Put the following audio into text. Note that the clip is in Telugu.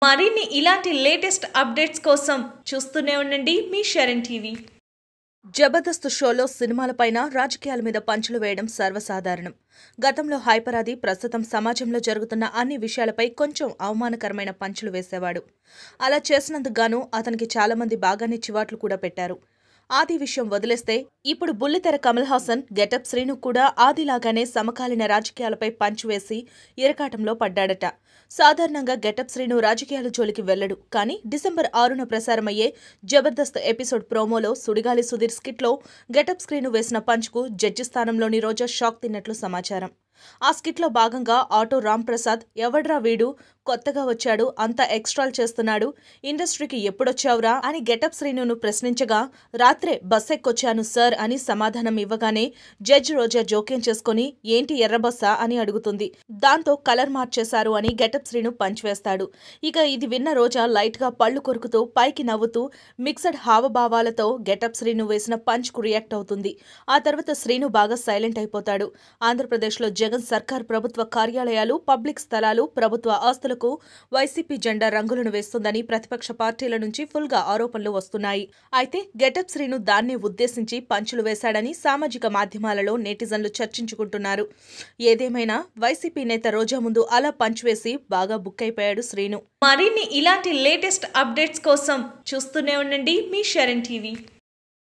మరిన్ని ఇలాంటి లేటెస్ట్ అప్డేట్స్ కోసం చూస్తూనే ఉండండి మీ షరణ్ టీవీ జబర్దస్త్ షోలో సినిమాలపైన రాజకీయాల మీద పంచులు వేయడం సర్వసాధారణం గతంలో హైపరాది ప్రస్తుతం సమాజంలో జరుగుతున్న అన్ని విషయాలపై కొంచెం అవమానకరమైన పంచులు వేసేవాడు అలా చేసినందుకు గాను అతనికి చాలా మంది బాగానే చివాట్లు కూడా పెట్టారు ఆది విషయం వదిలేస్తే ఇప్పుడు బుల్లితెర కమల్ హాసన్ గెటప్ శ్రీను కూడా ఆదిలాగానే సమకాలీన రాజకీయాలపై పంచు వేసి ఇరకాటంలో పడ్డాడట సాధారణంగా గెటప్ శ్రీను రాజకీయాల జోలికి వెళ్లడు కానీ డిసెంబర్ ఆరున ప్రసారమయ్యే జబర్దస్త్ ఎపిసోడ్ ప్రోమోలో సుడిగాలి సుధీర్ స్కిట్లో గెటప్ స్క్రీను వేసిన పంచ్కు జడ్జి స్థానంలోని రోజా షాక్ తిన్నట్లు సమాచారం ఆ స్కిట్లో భాగంగా ఆటో రామ్ ప్రసాద్ ఎవడ్రా వీడు కొత్తగా వచ్చాడు అంత ఎక్స్ట్రాల్ చేస్తున్నాడు ఇండస్ట్రీకి ఎప్పుడొచ్చావురా అని గెటప్ శ్రీనును ప్రశ్నించగా రాత్రే బస్ ఎక్కొచ్చాను సార్ అని సమాధానం ఇవ్వగానే జడ్జ్ రోజా జోక్యం చేసుకుని ఏంటి ఎర్ర బస్సా అని అడుగుతుంది దాంతో కలర్ మార్చేశారు అని గెటప్ శ్రీను పంచ్ వేస్తాడు ఇక ఇది విన్న రోజా లైట్ గా పళ్ళు కొరుకుతూ పైకి నవ్వుతూ మిక్సడ్ హావభావాలతో గెటప్ శ్రీను వేసిన పంచ్ కు రియాక్ట్ అవుతుంది ఆ తర్వాత శ్రీను బాగా సైలెంట్ అయిపోతాడు ఆంధ్రప్రదేశ్లో జగన్ సర్కార్ ప్రభుత్వ కార్యాలయాలు పబ్లిక్ స్థలాలు ప్రభుత్వ ఆస్తులకు వైసీపీ జెండా రంగులను వేస్తుందని ప్రతిపక్ష పార్టీల నుంచి ఫుల్ గా ఆరోపణలు వస్తున్నాయి అయితే గెటప్ శ్రీను దాన్నే ఉద్దేశించి పంచులు వేశాడని సామాజిక మాధ్యమాలలో నెటిజన్లు చర్చించుకుంటున్నారు ఏదేమైనా వైసీపీ నేత రోజా ముందు అలా పంచ్ వేసి బాగా బుక్ అయిపోయాడు శ్రీను మరిన్ని ఇలాంటి లేటెస్ట్ అప్డేట్స్ కోసం చూస్తూనే ఉండండి మీ షరణ్ టీవీ